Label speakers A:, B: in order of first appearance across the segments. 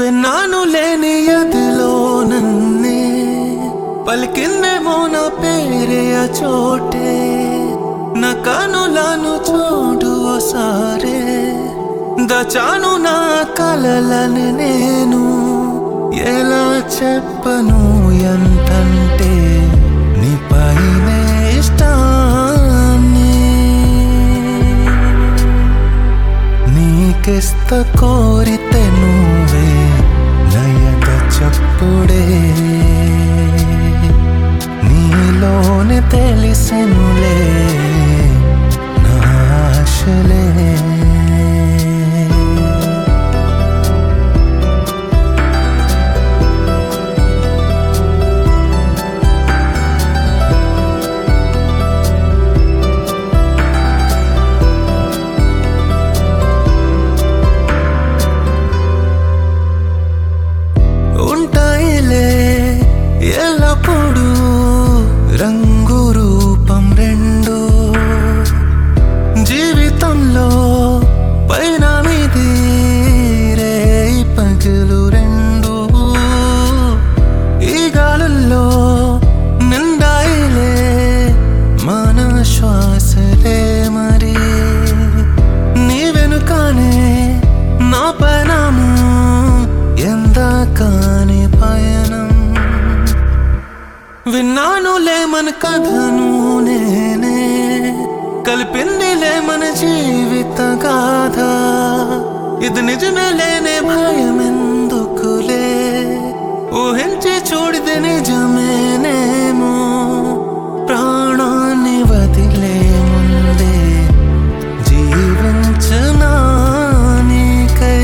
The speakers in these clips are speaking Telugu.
A: విన్నాను లేని ఎదిలో నన్నే పలికిందేమో నా పేరే ఆ చోటే నా కనులను చూడు సారే దచాను నా కలలని నేను ఎలా చెప్పను ఎంతంటే నీ పైన ఇష్టాన్ని నీకిస్త కోరితే నువ్వే నయత చప్పుడే నీలోనే తెలిసెనులే నా ఆశలే ఉంటాయిలే ఎల్లప్పుడూ రంగు రూపం రెండు జీవితంలో పైన మీది రే పగలు రెండు ఈ గాలుల్లో నిండాయిలే మన శ్వాసలే మరి నీ వెనుకనే నా పయనము ఎందాకాని పయనం విన్నానులే మన కథను నేనే కలిపిందిలే మన జీవిత గాథ ఇది నిజమే లేనే భయం ఎందుకులే ఊహించి చూడితే నిజమేనేమో ప్రాణాన్ని వదిలే ముందే జీవించనా నీకై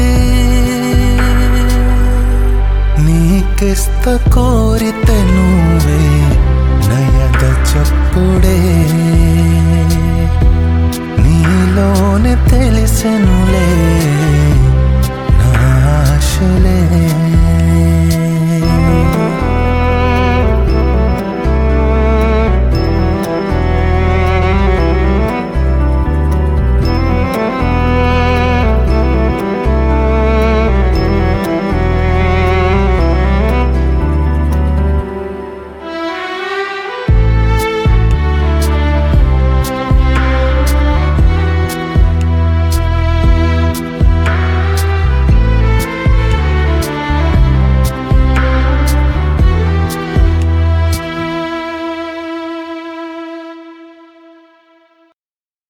A: నీకిస్త కోరితే నువ్వే నయద చప్పుడే నీలోనే తెలిసెనులే నా ఆశలే